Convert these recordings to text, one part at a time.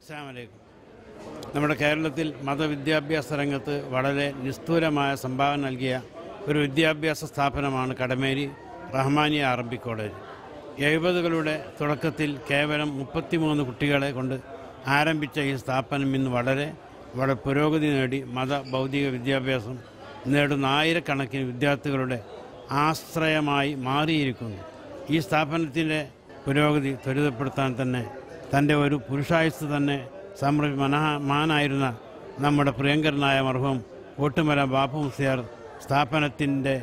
അസ്സാമലൈക്കും നമ്മുടെ കേരളത്തിൽ മതവിദ്യാഭ്യാസ രംഗത്ത് വളരെ നിസ്തൂലമായ സംഭാവന നൽകിയ ഒരു വിദ്യാഭ്യാസ സ്ഥാപനമാണ് കടമേരി റഹ്മാനിയ അറബിക് കോളേജ് എഴുപതുകളുടെ തുടക്കത്തിൽ കേവലം മുപ്പത്തിമൂന്ന് കുട്ടികളെ കൊണ്ട് ആരംഭിച്ച ഈ സ്ഥാപനം ഇന്ന് വളരെ വളരെ പുരോഗതി നേടി മത ഭൗതിക വിദ്യാഭ്യാസം നേടുന്ന ആയിരക്കണക്കിന് വിദ്യാർത്ഥികളുടെ ആശ്രയമായി മാറിയിരിക്കുന്നു ഈ സ്ഥാപനത്തിൻ്റെ പുരോഗതി ത്വരിതപ്പെടുത്താൻ തന്നെ തൻ്റെ ഒരു പുരുഷായുസ് തന്നെ സമർപ്പി മനാമാനായിരുന്ന നമ്മുടെ പ്രിയങ്കരനായ മർഹൂം ഓട്ടുമല ബാപ്പു മുസ്ലിയാർ സ്ഥാപനത്തിൻ്റെ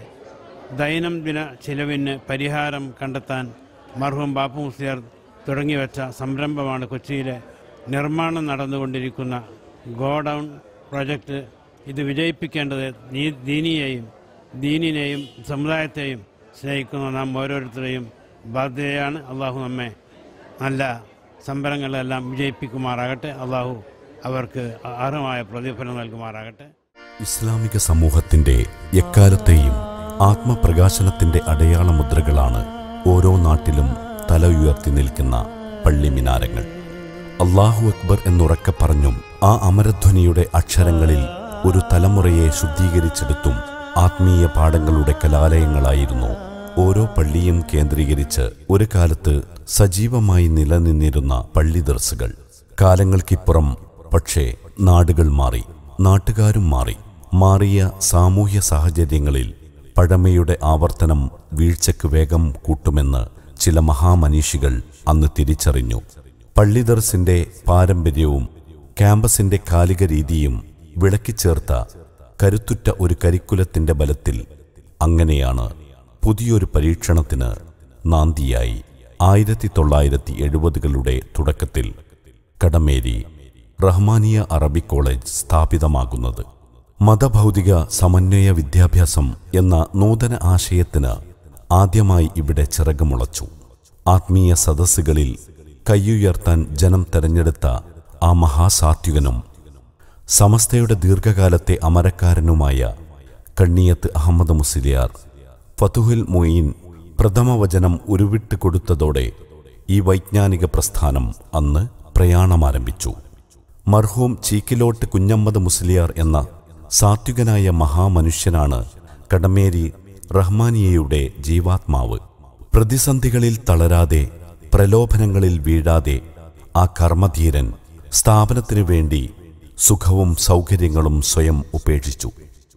ദൈനംദിന ചിലവിന് പരിഹാരം കണ്ടെത്താൻ മർഹൂം ബാപ്പു മുസ്ലിയാർ തുടങ്ങിവെച്ച സംരംഭമാണ് കൊച്ചിയിലെ നിർമ്മാണം നടന്നുകൊണ്ടിരിക്കുന്ന ഗോഡൗൺ പ്രൊജക്റ്റ് ഇത് വിജയിപ്പിക്കേണ്ടത് നീ ദീനിയെയും ദീനിനെയും സമുദായത്തെയും സ്നേഹിക്കുന്ന നാം ഓരോരുത്തരെയും ബാധ്യതയാണ് അള്ളാഹു നമ്മെ നല്ല സംരംഭങ്ങളെല്ലാം വിജയിപ്പിക്കുമാറാകട്ടെ അള്ളാഹു അവർക്ക് അർഹമായ പ്രതിഫലം നൽകുമാറാകട്ടെ ഇസ്ലാമിക സമൂഹത്തിന്റെ എക്കാലത്തെയും ആത്മപ്രകാശനത്തിന്റെ അടയാള മുദ്രകളാണ് ഓരോ നാട്ടിലും തല ഉയർത്തി നിൽക്കുന്ന പള്ളിമിനാരങ്ങൾ അള്ളാഹു അക്ബർ എന്നുറക്കെ പറഞ്ഞും ആ അമരധ്വനിയുടെ അക്ഷരങ്ങളിൽ ഒരു തലമുറയെ ശുദ്ധീകരിച്ചെടുത്തും ആത്മീയ പാഠങ്ങളുടെ കലാലയങ്ങളായിരുന്നു ഓരോ പള്ളിയും കേന്ദ്രീകരിച്ച് ഒരു കാലത്ത് സജീവമായി നിലനിന്നിരുന്ന പള്ളി ദർസുകൾ കാലങ്ങൾക്കിപ്പുറം പക്ഷേ നാടുകൾ മാറി നാട്ടുകാരും മാറി മാറിയ സാമൂഹ്യ സാഹചര്യങ്ങളിൽ പഴമയുടെ ആവർത്തനം വീഴ്ചയ്ക്ക് വേഗം കൂട്ടുമെന്ന് ചില മഹാമനീഷികൾ അന്ന് തിരിച്ചറിഞ്ഞു പള്ളിദർസിന്റെ പാരമ്പര്യവും ക്യാമ്പസിന്റെ കാലിക രീതിയും വിളക്കിച്ചേർത്ത കരുത്തുറ്റ ഒരു കരിക്കുലത്തിന്റെ ബലത്തിൽ അങ്ങനെയാണ് പുതിയൊരു പരീക്ഷണത്തിന് നാന്തിയായി ആയിരത്തി തൊള്ളായിരത്തി എഴുപതുകളുടെ തുടക്കത്തിൽ കടമേരി റഹ്മാനിയ അറബിക് കോളേജ് സ്ഥാപിതമാകുന്നത് മതഭൗതിക സമന്വയ വിദ്യാഭ്യാസം എന്ന നൂതന ആശയത്തിന് ആദ്യമായി ഇവിടെ ചിറകുമുളച്ചു ആത്മീയ സദസ്സുകളിൽ കൈയുയർത്താൻ ജനം തെരഞ്ഞെടുത്ത ആ മഹാസാത്വികനും സമസ്തയുടെ ദീർഘകാലത്തെ അമരക്കാരനുമായ കണ്ണിയത്ത് അഹമ്മദ് മുസ്ലിയാർ ഫതുഹിൽ മൊയ്യീൻ പ്രഥമവചനം ഉരുവിട്ട് കൊടുത്തതോടെ ഈ വൈജ്ഞാനിക പ്രസ്ഥാനം അന്ന് പ്രയാണമാരംഭിച്ചു മർഹൂം ചീക്കിലോട്ട് കുഞ്ഞമ്മദ് മുസ്ലിയാർ എന്ന സാത്വികനായ മഹാമനുഷ്യനാണ് കടമേരി റഹ്മാനിയയുടെ ജീവാത്മാവ് പ്രതിസന്ധികളിൽ തളരാതെ പ്രലോഭനങ്ങളിൽ വീഴാതെ ആ കർമ്മധീരൻ സ്ഥാപനത്തിനു വേണ്ടി സുഖവും സൗകര്യങ്ങളും സ്വയം ഉപേക്ഷിച്ചു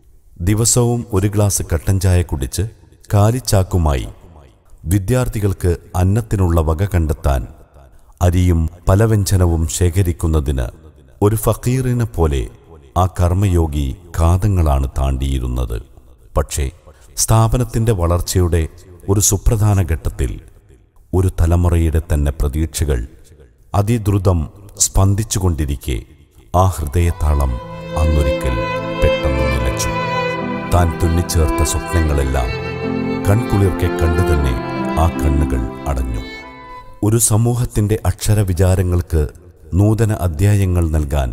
ദിവസവും ഒരു ഗ്ലാസ് കട്ടൻ ചായ കുടിച്ച് കാലിച്ചാക്കുമായി വിദ്യാർത്ഥികൾക്ക് അന്നത്തിനുള്ള വക കണ്ടെത്താൻ അരിയും പലവ്യഞ്ജനവും ശേഖരിക്കുന്നതിന് ഒരു ഫക്കീറിനെ പോലെ ആ കർമ്മയോഗി കാതങ്ങളാണ് താണ്ടിയിരുന്നത് പക്ഷേ സ്ഥാപനത്തിന്റെ വളർച്ചയുടെ ഒരു സുപ്രധാന ഘട്ടത്തിൽ ഒരു തലമുറയുടെ തന്നെ പ്രതീക്ഷകൾ അതിദ്രുതം സ്പന്ദിച്ചുകൊണ്ടിരിക്കെ ആ ഹൃദയതാളം അന്നൊരിക്കൽ പെട്ടെന്ന് നിലച്ചു താൻ തുന്നിച്ചേർത്ത സ്വപ്നങ്ങളെല്ലാം കൺകുളിർക്കെ കണ്ടു തന്നെ ആ കണ്ണുകൾ അടഞ്ഞു ഒരു സമൂഹത്തിന്റെ അക്ഷരവിചാരങ്ങൾക്ക് നൂതന അധ്യായങ്ങൾ നൽകാൻ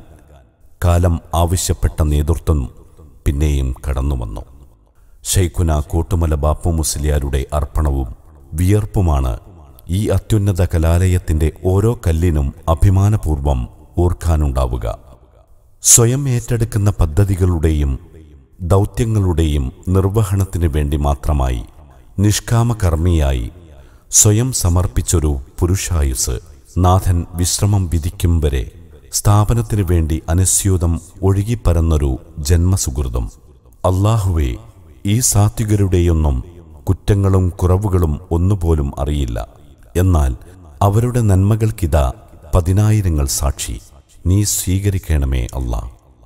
കാലം ആവശ്യപ്പെട്ട നേതൃത്വം പിന്നെയും കടന്നുവന്നു ഷെയ്ഖുന കൂട്ടുമല ബാപ്പു മുസ്ലിയാരുടെ അർപ്പണവും വിയർപ്പുമാണ് ഈ അത്യുന്നത കലാലയത്തിന്റെ ഓരോ കല്ലിനും അഭിമാനപൂർവം ഓർക്കാനുണ്ടാവുക സ്വയം ഏറ്റെടുക്കുന്ന പദ്ധതികളുടെയും ദൗത്യങ്ങളുടെയും നിർവഹണത്തിനു വേണ്ടി മാത്രമായി നിഷ്കാമകർമ്മിയായി സ്വയം സമർപ്പിച്ചൊരു പുരുഷായുസ് നാഥൻ വിശ്രമം വിധിക്കും വരെ സ്ഥാപനത്തിനു വേണ്ടി അനുസ്യൂതം ഒഴുകിപ്പരന്നൊരു ജന്മസുഹൃതം അള്ളാഹുവെ ഈ സാത്വികരുടെയൊന്നും കുറ്റങ്ങളും കുറവുകളും ഒന്നുപോലും അറിയില്ല എന്നാൽ അവരുടെ നന്മകൾക്കിതാ പതിനായിരങ്ങൾ സാക്ഷി നീ സ്വീകരിക്കണമേ അല്ലാ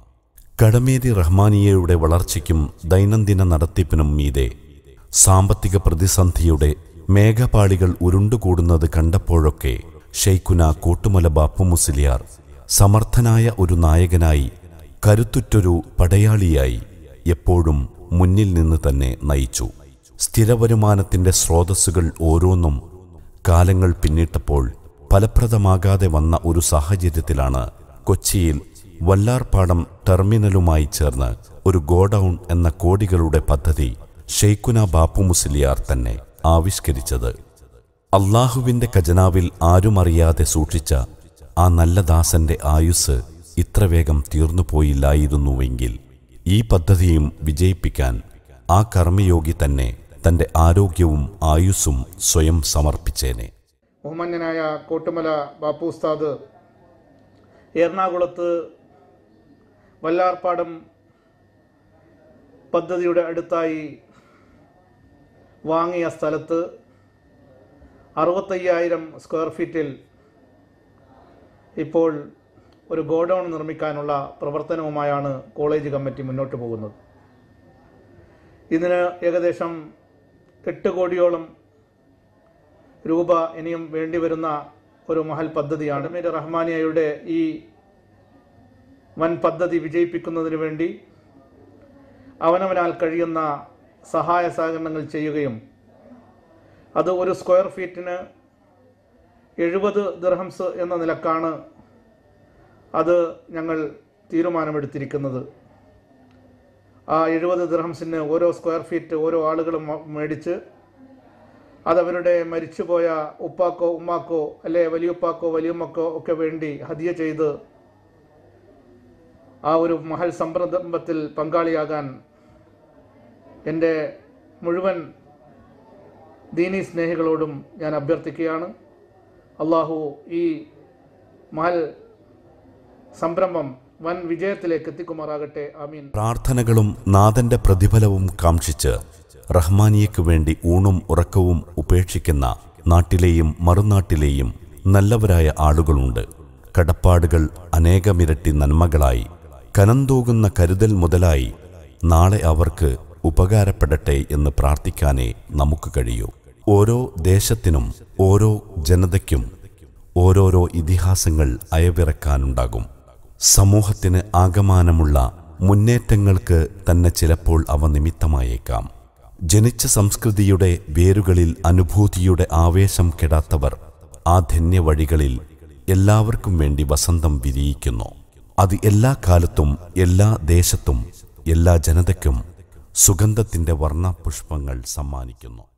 കടമേരി റഹ്മാനിയയുടെ വളർച്ചയ്ക്കും ദൈനംദിന നടത്തിപ്പിനും മീതെ സാമ്പത്തിക പ്രതിസന്ധിയുടെ മേഘപാളികൾ ഉരുണ്ടുകൂടുന്നത് കണ്ടപ്പോഴൊക്കെ ഷെയ്ഖുന കൂട്ടുമല ബാപ്പു മുസ്ലിയാർ സമർത്ഥനായ ഒരു നായകനായി കരുത്തുറ്റൊരു പടയാളിയായി എപ്പോഴും മുന്നിൽ നിന്ന് തന്നെ നയിച്ചു സ്ഥിരവരുമാനത്തിന്റെ സ്രോതസ്സുകൾ ഓരോന്നും കാലങ്ങൾ പിന്നിട്ടപ്പോൾ ഫലപ്രദമാകാതെ വന്ന ഒരു സാഹചര്യത്തിലാണ് കൊച്ചിയിൽ വല്ലാർപാടം ടെർമിനലുമായി ചേർന്ന് ഒരു ഗോഡൌൺ എന്ന കോടികളുടെ പദ്ധതി ഷെയ്ഖുന ബാപ്പു മുസ്ലിയാർ തന്നെ ആവിഷ്കരിച്ചത് അള്ളാഹുവിന്റെ ഖജനാവിൽ ആരുമറിയാതെ സൂക്ഷിച്ച ആ നല്ല ദാസന്റെ ആയുസ് ഇത്ര വേഗം തീർന്നു പോയില്ലായിരുന്നുവെങ്കിൽ ഈ പദ്ധതിയും വിജയിപ്പിക്കാൻ ആ കർമ്മയോഗി തന്നെ തന്റെ ആരോഗ്യവും ആയുസ്സും സ്വയം സമർപ്പിച്ചേനെ ബഹുമാന്യനായ കോട്ടുമല ബാപ്പു ഉസ്താദ് എറണാകുളത്ത് വല്ലാർപ്പാടം പദ്ധതിയുടെ അടുത്തായി വാങ്ങിയ സ്ഥലത്ത് അറുപത്തയ്യായിരം സ്ക്വയർ ഫീറ്റിൽ ഇപ്പോൾ ഒരു ഗോഡൗൺ നിർമ്മിക്കാനുള്ള പ്രവർത്തനവുമായാണ് കോളേജ് കമ്മിറ്റി മുന്നോട്ട് പോകുന്നത് ഇതിന് ഏകദേശം എട്ട് കോടിയോളം രൂപ ഇനിയും വേണ്ടിവരുന്ന ഒരു മഹൽ പദ്ധതിയാണ് മീർ റഹ്മാനിയയുടെ ഈ വൻ പദ്ധതി വിജയിപ്പിക്കുന്നതിന് വേണ്ടി അവനവനാൽ കഴിയുന്ന സഹായ സഹകരണങ്ങൾ ചെയ്യുകയും അത് ഒരു സ്ക്വയർ ഫീറ്റിന് എഴുപത് ദിർഹംസ് എന്ന നിലക്കാണ് അത് ഞങ്ങൾ തീരുമാനമെടുത്തിരിക്കുന്നത് ആ എഴുപത് ദിർഹംസിന് ഓരോ സ്ക്വയർ ഫീറ്റ് ഓരോ ആളുകളും മ- മേടിച്ച് അതവരുടെ മരിച്ചുപോയ ഉപ്പാക്കോ ഉമ്മാക്കോ അല്ലെ വലിയുപ്പാക്കോ വലിയമ്മക്കോ ഒക്കെ വേണ്ടി ഹദിയ ചെയ്ത് ആ ഒരു മഹൽ സംരംഭത്തിൽ പങ്കാളിയാകാൻ എൻ്റെ മുഴുവൻ ദീനി സ്നേഹികളോടും ഞാൻ അഭ്യർത്ഥിക്കുകയാണ് അള്ളാഹു ഈ മഹൽ സംരംഭം വൻ വിജയത്തിലേക്ക് എത്തിക്കുമാറാകട്ടെ ആമീൻ പ്രാർത്ഥനകളും നാഥന്റെ പ്രതിഫലവും കാക്ഷിച്ച് റഹ്മാനിയയ്ക്ക് വേണ്ടി ഊണും ഉറക്കവും ഉപേക്ഷിക്കുന്ന നാട്ടിലെയും മറുനാട്ടിലെയും നല്ലവരായ ആളുകളുണ്ട് കടപ്പാടുകൾ അനേകമിരട്ടി നന്മകളായി കനന്തൂകുന്ന കരുതൽ മുതലായി നാളെ അവർക്ക് ഉപകാരപ്പെടട്ടെ എന്ന് പ്രാർത്ഥിക്കാനേ നമുക്ക് കഴിയൂ ഓരോ ദേശത്തിനും ഓരോ ജനതയ്ക്കും ഓരോരോ ഇതിഹാസങ്ങൾ അയവിറക്കാനുണ്ടാകും സമൂഹത്തിന് ആകമാനമുള്ള മുന്നേറ്റങ്ങൾക്ക് തന്നെ ചിലപ്പോൾ അവ നിമിത്തമായേക്കാം ജനിച്ച സംസ്കൃതിയുടെ വേരുകളിൽ അനുഭൂതിയുടെ ആവേശം കെടാത്തവർ ആ ധന്യവഴികളിൽ എല്ലാവർക്കും വേണ്ടി വസന്തം വിരിയിക്കുന്നു അത് എല്ലാ കാലത്തും എല്ലാ ദേശത്തും എല്ലാ ജനതയ്ക്കും സുഗന്ധത്തിന്റെ വർണ്ണപുഷ്പങ്ങൾ സമ്മാനിക്കുന്നു